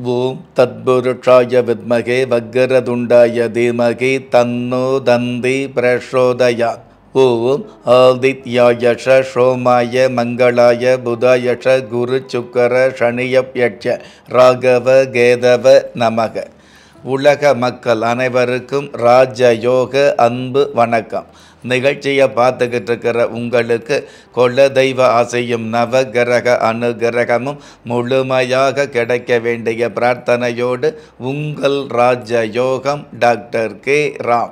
ஓம் தத்புருஷாய வித்மகே வக்கரதுண்டாய தீமகி தன்னோ தந்தி பிரசோதயாத் ஓம் ஆதித்யாயஷ சோமாய மங்களாய புதாயஷ குரு சுக்கர சனியப்யட்ச ராகவ கேதவ நமக உலக மக்கள் அனைவருக்கும் ராஜயோக அன்பு வணக்கம் நிகழ்ச்சியை பார்த்துக்கிட்டு இருக்கிற உங்களுக்கு குலதெய்வ ஆசையும் நவகிரக அனுகிரகமும் முழுமையாக கிடைக்க வேண்டிய பிரார்த்தனையோடு உங்கள் ராஜயோகம் டாக்டர் கே ராம்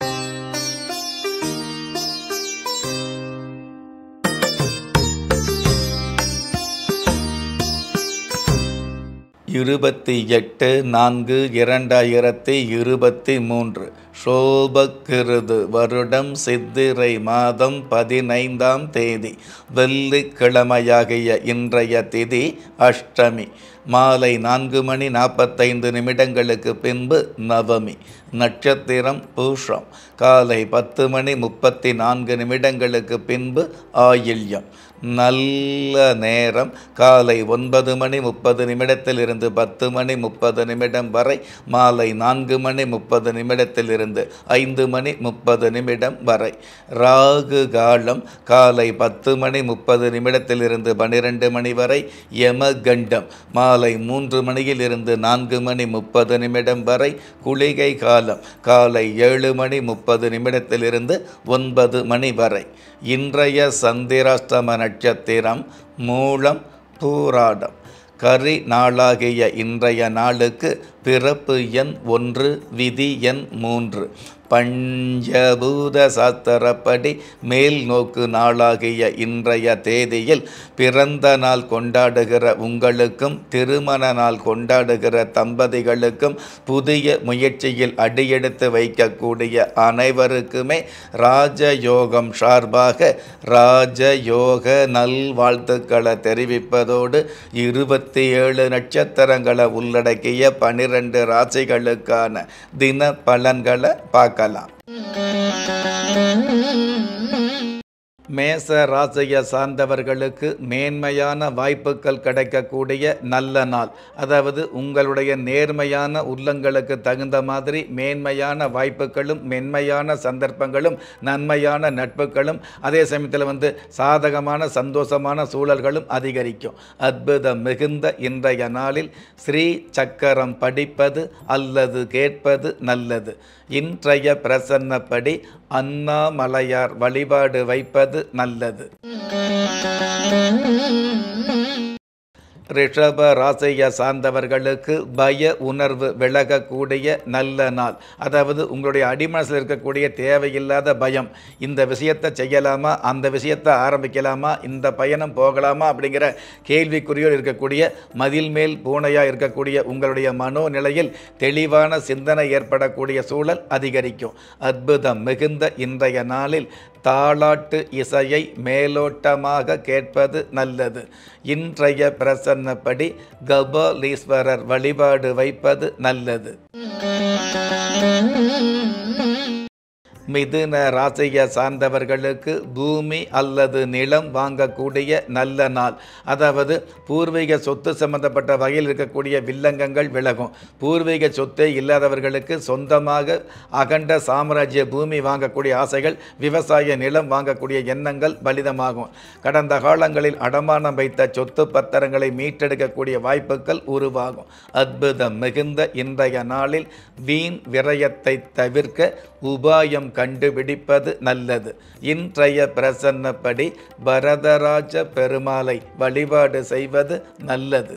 இருபத்தி எட்டு நான்கு இரண்டாயிரத்தி இருபத்தி மூன்று சோபக்கிருது வருடம் சித்திரை மாதம் பதினைந்தாம் தேதி வெள்ளிக்கிழமையாகிய இன்றைய திதி அஷ்டமி மாலை நான்கு மணி நாற்பத்தைந்து நிமிடங்களுக்கு பின்பு நவமி நட்சத்திரம் பூஷம் காலை பத்து மணி முப்பத்தி நான்கு நிமிடங்களுக்கு பின்பு ஆயில்யம் நல்ல நேரம் காலை ஒன்பது மணி முப்பது நிமிடத்திலிருந்து பத்து மணி முப்பது நிமிடம் வரை மாலை நான்கு மணி முப்பது நிமிடத்திலிருந்து ஐந்து மணி முப்பது நிமிடம் வரை ராகு காலம் காலை பத்து மணி முப்பது நிமிடத்திலிருந்து பன்னிரெண்டு மணி வரை யமகண்டம் மாலை மூன்று மணியிலிருந்து நான்கு மணி முப்பது நிமிடம் வரை குளிகை காலம் காலை ஏழு மணி முப்பது நிமிடத்திலிருந்து ஒன்பது மணி வரை இன்றைய சந்திராஷ்டம நட்சத்திரம் மூலம் பூராடம் கரி நாளாகிய இன்றைய நாளுக்கு பிறப்பு எண் ஒன்று விதி எண் மூன்று பஞ்சபூத சாஸ்திரப்படி மேல் நோக்கு நாளாகிய இன்றைய தேதியில் பிறந்த நாள் கொண்டாடுகிற உங்களுக்கும் திருமண நாள் கொண்டாடுகிற தம்பதிகளுக்கும் புதிய முயற்சியில் அடியெடுத்து வைக்கக்கூடிய அனைவருக்குமே ராஜயோகம் சார்பாக ராஜயோக நல்வாழ்த்துக்களை தெரிவிப்பதோடு இருபத்தி ஏழு நட்சத்திரங்களை உள்ளடக்கிய பனிரெண்டு ராசிகளுக்கான தின பலன்களை பார்க்கலாம் மேச ராசியை சார்ந்தவர்களுக்கு மேன்மையான வாய்ப்புகள் கிடைக்கக்கூடிய நல்ல நாள் அதாவது உங்களுடைய நேர்மையான உள்ளங்களுக்கு தகுந்த மாதிரி மேன்மையான வாய்ப்புகளும் மென்மையான சந்தர்ப்பங்களும் நன்மையான நட்புகளும் அதே சமயத்தில் வந்து சாதகமான சந்தோஷமான சூழல்களும் அதிகரிக்கும் அற்புதம் மிகுந்த இன்றைய நாளில் ஸ்ரீ சக்கரம் படிப்பது அல்லது கேட்பது நல்லது இன்றைய பிரசன்னப்படி அண்ணாமலையார் வழிபாடு வைப்பது நல்லது ரிஷப ராசியை சார்ந்தவர்களுக்கு பய உணர்வு விலகக்கூடிய நல்ல நாள் அதாவது உங்களுடைய அடிமனசில் இருக்கக்கூடிய தேவையில்லாத பயம் இந்த விஷயத்தை செய்யலாமா அந்த விஷயத்தை ஆரம்பிக்கலாமா இந்த பயணம் போகலாமா அப்படிங்கிற கேள்விக்குறியோடு இருக்கக்கூடிய மதில் மேல் பூனையாக இருக்கக்கூடிய உங்களுடைய மனோநிலையில் தெளிவான சிந்தனை ஏற்படக்கூடிய சூழல் அதிகரிக்கும் அற்புதம் மிகுந்த இன்றைய நாளில் தாளாட்டு இசையை மேலோட்டமாக கேட்பது நல்லது இன்றைய பிரசன்னப்படி கபாலீஸ்வரர் வழிபாடு வைப்பது நல்லது மிதுன ராசியை சார்ந்தவர்களுக்கு பூமி அல்லது நிலம் வாங்கக்கூடிய நல்ல நாள் அதாவது பூர்வீக சொத்து சம்பந்தப்பட்ட வகையில் இருக்கக்கூடிய வில்லங்கங்கள் விலகும் பூர்வீக சொத்தே இல்லாதவர்களுக்கு சொந்தமாக அகண்ட சாம்ராஜ்ய பூமி வாங்கக்கூடிய ஆசைகள் விவசாய நிலம் வாங்கக்கூடிய எண்ணங்கள் பலிதமாகும் கடந்த காலங்களில் அடமானம் வைத்த சொத்து பத்திரங்களை மீட்டெடுக்கக்கூடிய வாய்ப்புகள் உருவாகும் அற்புதம் மிகுந்த இன்றைய நாளில் வீண் விரயத்தை தவிர்க்க உபாயம் கண்டுபிடிப்பது நல்லது இன்றைய பிரசன்னப்படி பரதராஜ பெருமாளை வழிபாடு செய்வது நல்லது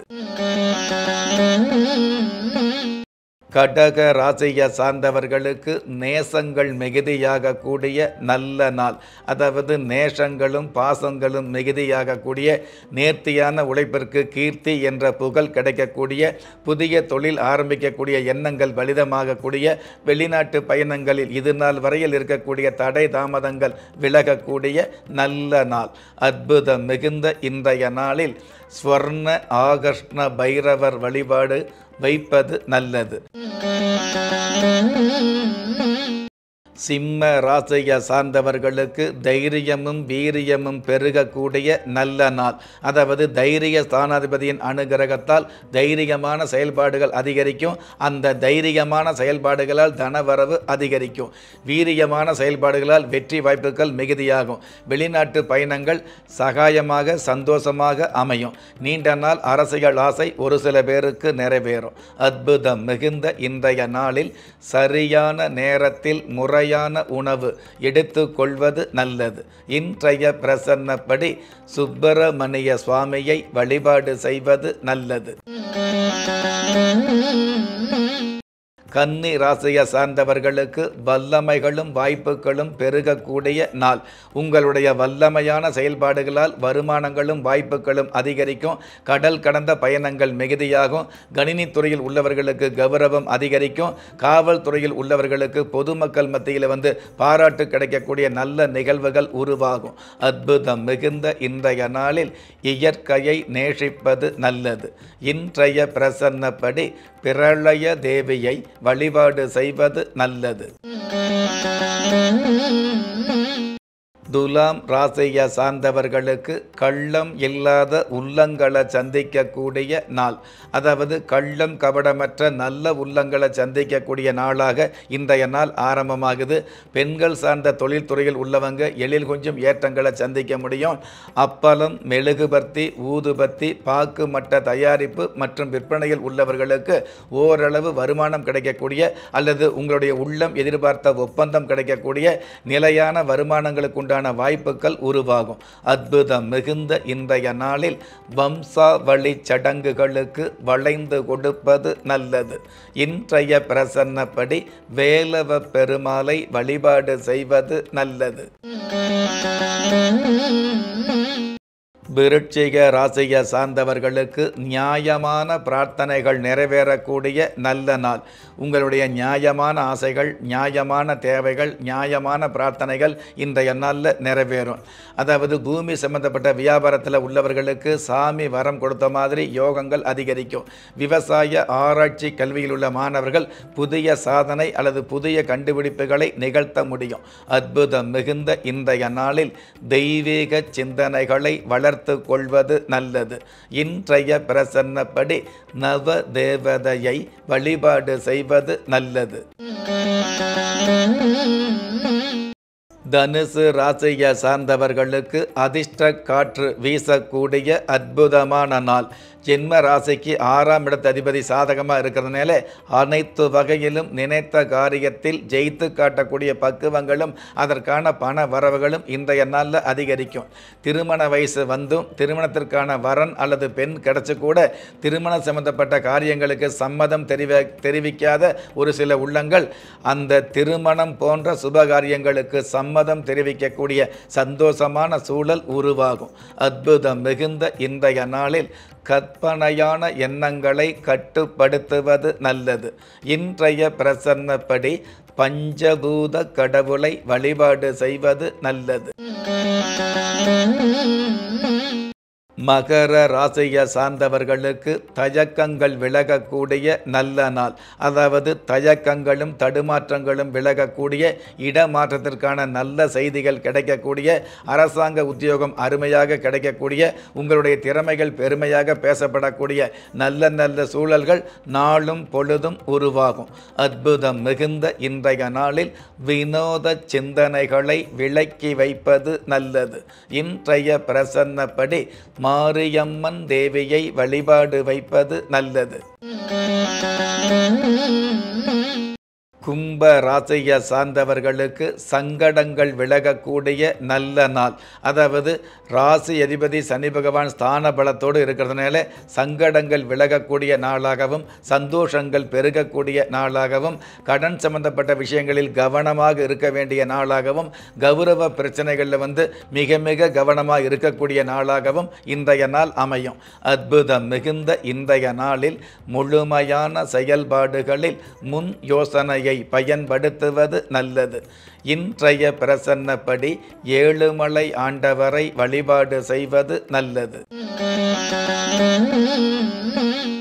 கடக ராசியை சார்ந்தவர்களுக்கு நேசங்கள் மிகுதியாக கூடிய நல்ல நாள் அதாவது நேசங்களும் பாசங்களும் மிகுதியாக கூடிய நேர்த்தியான உழைப்பிற்கு கீர்த்தி என்ற புகழ் கிடைக்கக்கூடிய புதிய தொழில் ஆரம்பிக்கக்கூடிய எண்ணங்கள் பலிதமாகக்கூடிய வெளிநாட்டு பயணங்களில் இது நாள் வரையில் இருக்கக்கூடிய தடை தாமதங்கள் விலகக்கூடிய நல்ல நாள் அற்புதம் மிகுந்த இன்றைய நாளில் ஸ்வர்ண ஆகர்ஷ்ண பைரவர் வழிபாடு வைப்பது நல்லது சிம்ம ராசியை சார்ந்தவர்களுக்கு தைரியமும் வீரியமும் பெருகக்கூடிய நல்ல நாள் அதாவது தைரிய ஸ்தானாதிபதியின் அனுகிரகத்தால் தைரியமான செயல்பாடுகள் அதிகரிக்கும் அந்த தைரியமான செயல்பாடுகளால் தனவரவு அதிகரிக்கும் வீரியமான செயல்பாடுகளால் வெற்றி வாய்ப்புகள் மிகுதியாகும் வெளிநாட்டு பயணங்கள் சகாயமாக சந்தோஷமாக அமையும் நீண்ட நாள் அரசியல் ஆசை ஒரு சில பேருக்கு நிறைவேறும் அற்புதம் மிகுந்த இன்றைய நாளில் சரியான நேரத்தில் முறையான உணவு எடுத்துக்கொள்வது நல்லது இன்றைய பிரசன்னப்படி சுப்பிரமணிய சுவாமியை வழிபாடு செய்வது நல்லது கன்னி ராசியை சார்ந்தவர்களுக்கு வல்லமைகளும் வாய்ப்புகளும் பெருகக்கூடிய நாள் உங்களுடைய வல்லமையான செயல்பாடுகளால் வருமானங்களும் வாய்ப்புகளும் அதிகரிக்கும் கடல் கடந்த பயணங்கள் மிகுதியாகும் கணினித்துறையில் உள்ளவர்களுக்கு கௌரவம் அதிகரிக்கும் காவல்துறையில் உள்ளவர்களுக்கு பொதுமக்கள் மத்தியில் வந்து பாராட்டு கிடைக்கக்கூடிய நல்ல நிகழ்வுகள் உருவாகும் அற்புதம் மிகுந்த இன்றைய நாளில் இயற்கையை நேசிப்பது நல்லது இன்றைய பிரசன்னப்படி பிரளய தேவியை வழிபாடு செய்வது நல்லது துலாம் ராசியை சார்ந்தவர்களுக்கு கள்ளம் இல்லாத உள்ளங்களை சந்திக்கக்கூடிய நாள் அதாவது கள்ளம் கபடமற்ற நல்ல உள்ளங்களை சந்திக்கக்கூடிய நாளாக இன்றைய நாள் ஆரம்பமாகுது பெண்கள் சார்ந்த தொழில்துறையில் உள்ளவங்க எழில் கொஞ்சம் ஏற்றங்களை சந்திக்க முடியும் அப்பளம் மெழுகுபர்த்தி ஊதுபத்தி பாக்கு மட்ட தயாரிப்பு மற்றும் விற்பனையில் உள்ளவர்களுக்கு ஓரளவு வருமானம் கிடைக்கக்கூடிய அல்லது உங்களுடைய உள்ளம் எதிர்பார்த்த ஒப்பந்தம் கிடைக்கக்கூடிய நிலையான வருமானங்களுக்கு உண்டான வாய்ப்புகள் உருவாகும் அற்புதம் மிகுந்த இன்றைய நாளில் வம்சாவளி சடங்குகளுக்கு வளைந்து கொடுப்பது நல்லது இன்றைய பிரசன்னப்படி வேலவ பெருமாளை வழிபாடு செய்வது நல்லது விருட்சிக ராசியை சார்ந்தவர்களுக்கு நியாயமான பிரார்த்தனைகள் நிறைவேறக்கூடிய நல்ல நாள் உங்களுடைய நியாயமான ஆசைகள் நியாயமான தேவைகள் நியாயமான பிரார்த்தனைகள் இன்றைய நாளில் நிறைவேறும் அதாவது பூமி சம்பந்தப்பட்ட வியாபாரத்தில் உள்ளவர்களுக்கு சாமி வரம் கொடுத்த மாதிரி யோகங்கள் அதிகரிக்கும் விவசாய ஆராய்ச்சி கல்வியில் உள்ள மாணவர்கள் புதிய சாதனை அல்லது புதிய கண்டுபிடிப்புகளை நிகழ்த்த முடியும் அற்புதம் மிகுந்த இன்றைய நாளில் தெய்வீக சிந்தனைகளை வளர்த்து கொள்வது நல்லது இன்றைய பிரசன்னப்படி நவ தேவதையை வழிபாடு செய்வது நல்லது தனுசு ராசியை சார்ந்தவர்களுக்கு அதிர்ஷ்ட காற்று வீசக்கூடிய அற்புதமான நாள் ஜென்ம ராசிக்கு ஆறாம் இடத்து அதிபதி சாதகமாக இருக்கிறதுனால அனைத்து வகையிலும் நினைத்த காரியத்தில் ஜெயித்து காட்டக்கூடிய பக்குவங்களும் அதற்கான பண வரவுகளும் இன்றைய நாளில் அதிகரிக்கும் திருமண வயசு வந்தும் திருமணத்திற்கான வரன் அல்லது பெண் கிடைச்சு கூட திருமணம் சம்பந்தப்பட்ட காரியங்களுக்கு சம்மதம் தெரிவி தெரிவிக்காத ஒரு சில உள்ளங்கள் அந்த திருமணம் போன்ற சுபகாரியங்களுக்கு சம்மதம் தெரிவிக்கக்கூடிய சந்தோஷமான சூழல் உருவாகும் அற்புதம் மிகுந்த இன்றைய நாளில் கற்பனையான எண்ணங்களை கட்டுப்படுத்துவது நல்லது இன்றைய பிரசன்னப்படி பஞ்சபூத கடவுளை வழிபாடு செய்வது நல்லது மகர ராசியை சார்ந்தவர்களுக்கு தயக்கங்கள் விலகக்கூடிய நல்ல நாள் அதாவது தயக்கங்களும் தடுமாற்றங்களும் விலகக்கூடிய இடமாற்றத்திற்கான நல்ல செய்திகள் கிடைக்கக்கூடிய அரசாங்க உத்தியோகம் அருமையாக கிடைக்கக்கூடிய உங்களுடைய திறமைகள் பெருமையாக பேசப்படக்கூடிய நல்ல நல்ல சூழல்கள் நாளும் பொழுதும் உருவாகும் அற்புதம் மிகுந்த இன்றைய நாளில் வினோத சிந்தனைகளை விலக்கி வைப்பது நல்லது இன்றைய பிரசன்னப்படி மாரியம்மன் தேவியை வழிபாடு வைப்பது நல்லது கும்ப ராசியை சார்ந்தவர்களுக்கு சங்கடங்கள் விலகக்கூடிய நல்ல நாள் அதாவது ராசி அதிபதி சனி பகவான் ஸ்தான பலத்தோடு இருக்கிறதுனால சங்கடங்கள் விலகக்கூடிய நாளாகவும் சந்தோஷங்கள் பெருகக்கூடிய நாளாகவும் கடன் சம்பந்தப்பட்ட விஷயங்களில் கவனமாக இருக்க வேண்டிய நாளாகவும் கௌரவ பிரச்சனைகளில் வந்து மிக மிக கவனமாக இருக்கக்கூடிய நாளாகவும் இன்றைய நாள் அமையும் அற்புதம் மிகுந்த இன்றைய நாளில் முழுமையான செயல்பாடுகளில் முன் யோசனையை பயன்படுத்துவது நல்லது இன்றைய பிரசன்னப்படி ஏழுமலை ஆண்டவரை வழிபாடு செய்வது நல்லது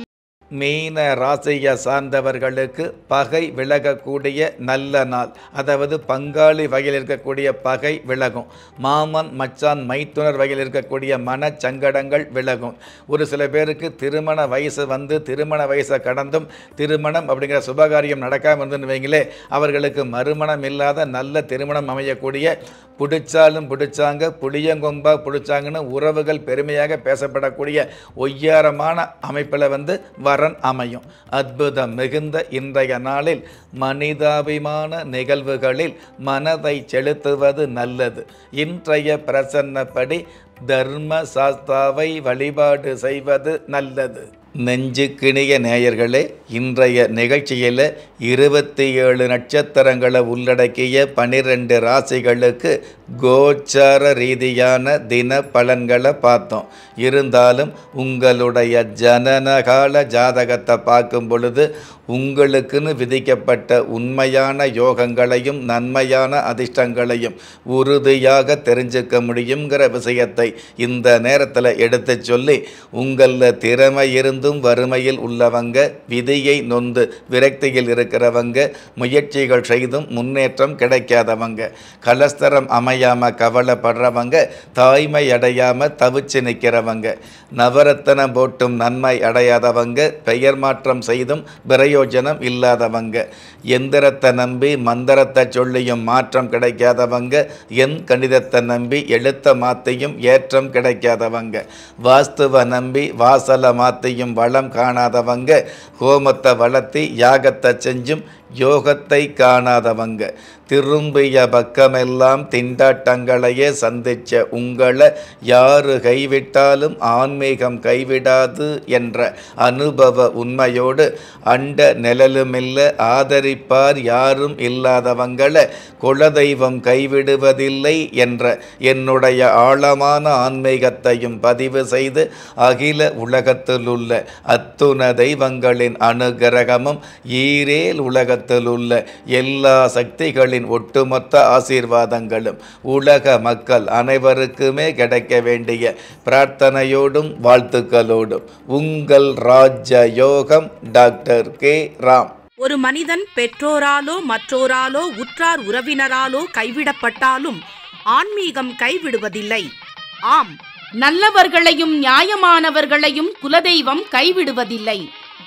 மீன ராசியை சார்ந்தவர்களுக்கு பகை விலகக்கூடிய நல்ல நாள் அதாவது பங்காளி வகையில் இருக்கக்கூடிய பகை விலகும் மாமன் மச்சான் மைத்துனர் வகையில் இருக்கக்கூடிய மனச்சங்கடங்கள் விலகும் ஒரு சில பேருக்கு திருமண வயசு வந்து திருமண வயசை கடந்தும் திருமணம் அப்படிங்கிற சுபகாரியம் நடக்காமல் இருந்துன்னு வைங்களே அவர்களுக்கு மறுமணம் இல்லாத நல்ல திருமணம் அமையக்கூடிய பிடிச்சாலும் பிடிச்சாங்க புளியங்கொம்பா பிடிச்சாங்கன்னு உறவுகள் பெருமையாக பேசப்படக்கூடிய ஒய்யாரமான அமைப்பில் வந்து வரன் அமையும் அற்புதம் மிகுந்த இன்றைய நாளில் மனிதாபிமான நிகழ்வுகளில் மனதை செலுத்துவது நல்லது இன்றைய பிரசன்னப்படி தர்ம சாஸ்தாவை வழிபாடு செய்வது நல்லது நெஞ்சுக்கிணிய நேயர்களே இன்றைய நிகழ்ச்சியில் இருபத்தி ஏழு நட்சத்திரங்களை உள்ளடக்கிய பனிரெண்டு ராசிகளுக்கு கோச்சார ரீதியான தின பலன்களை பார்த்தோம் இருந்தாலும் உங்களுடைய ஜனனகால ஜாதகத்தை பார்க்கும் பொழுது உங்களுக்குன்னு விதிக்கப்பட்ட உண்மையான யோகங்களையும் நன்மையான அதிர்ஷ்டங்களையும் உறுதியாக தெரிஞ்சுக்க முடியுங்கிற விஷயத்தை இந்த நேரத்தில் எடுத்து சொல்லி உங்களில் திறமை இருந்தும் வறுமையில் உள்ளவங்க விதியை நொந்து விரக்தியில் இருக்கிறவங்க முயற்சிகள் செய்தும் முன்னேற்றம் கிடைக்காதவங்க கலஸ்தரம் அமையாமல் கவலைப்படுறவங்க தாய்மை அடையாமல் தவிச்சு நிற்கிறவங்க நவரத்தனம் போட்டும் நன்மை அடையாதவங்க பெயர் மாற்றம் செய்தும் பிரயோஜனம் இல்லாதவங்க எந்திரத்தை நம்பி மந்திரத்தை சொல்லியும் மாற்றம் கிடைக்காதவங்க என் கணிதத்தை நம்பி எழுத்த மாற்றியும் ஏற்றம் கிடைக்காதவங்க வாஸ்துவை நம்பி வாசலை மாற்றியும் வளம் காணாதவங்க ஹோமத்தை வளர்த்தி யாகத்தை செஞ்சும் யோகத்தை காணாதவங்க திரும்பிய பக்கமெல்லாம் திண்டாட்டங்களையே சந்திச்ச உங்களை யாரு கைவிட்டாலும் ஆன்மீகம் கைவிடாது என்ற அனுபவ உண்மையோடு அண்ட நிழலுமில்ல ஆதரிப்பார் யாரும் இல்லாதவங்களை குலதெய்வம் கைவிடுவதில்லை என்ற என்னுடைய ஆழமான ஆன்மீகத்தையும் பதிவு செய்து அகில உலகத்திலுள்ள அத்துண தெய்வங்களின் அனுகிரகமும் ஈரேல் உலகத்திலுள்ள எல்லா சக்திகளின் ஒட்டுமொத்த ஆசீர்வாதங்களும் உலக மக்கள் அனைவருக்குமே கிடைக்க வேண்டிய பிரார்த்தனையோடும் வாழ்த்துக்களோடும் உங்கள் ராஜ யோகம் டாக்டர் கே ராம் ஒரு மனிதன் பெற்றோராலோ மற்றோராலோ உற்றார் உறவினராலோ கைவிடப்பட்டாலும் ஆன்மீகம் கைவிடுவதில்லை ஆம் நல்லவர்களையும் நியாயமானவர்களையும் குலதெய்வம் கைவிடுவதில்லை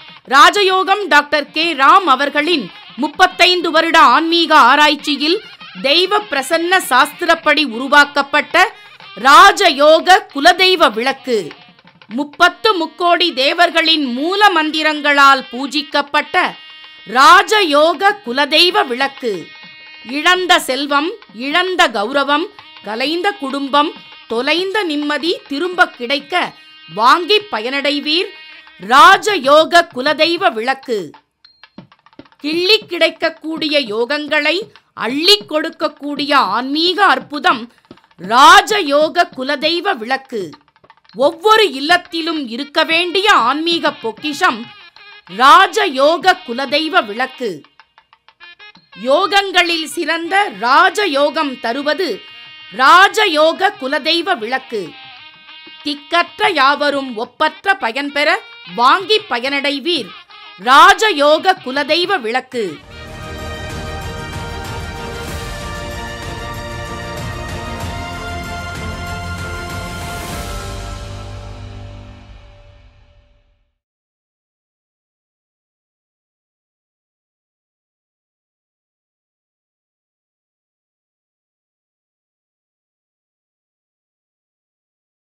ராஜயோகம் டாக்டர் கே ராம் அவர்களின் முப்பத்தைந்து வருட ஆன்மீக ஆராய்ச்சியில் தெய்வ பிரசன்ன சாஸ்திரப்படி உருவாக்கப்பட்ட ராஜயோக குலதெய்வ விளக்கு முப்பத்து முக்கோடி தேவர்களின் மூல மந்திரங்களால் பூஜிக்கப்பட்ட ராஜயோக குலதெய்வ விளக்கு இழந்த செல்வம் இழந்த கௌரவம் கலைந்த குடும்பம் தொலைந்த நிம்மதி திரும்ப கிடைக்க வாங்கி பயனடைவீர் ராஜயோக குலதெய்வ விளக்கு கிள்ளி கிடைக்கக்கூடிய யோகங்களை அள்ளிக் கொடுக்கக்கூடிய ஆன்மீக அற்புதம் ராஜயோக குலதெய்வ விளக்கு ஒவ்வொரு இல்லத்திலும் இருக்க வேண்டிய ஆன்மீக பொக்கிஷம் ராஜயோக குலதெய்வ விளக்கு யோகங்களில் சிறந்த ராஜயோகம் தருவது ராஜயோக குலதெய்வ விளக்கு திக்கற்ற யாவரும் ஒப்பற்ற பயன்பெற வாங்கி பயனடைவீர் ராஜயோக குலதெய்வ விளக்கு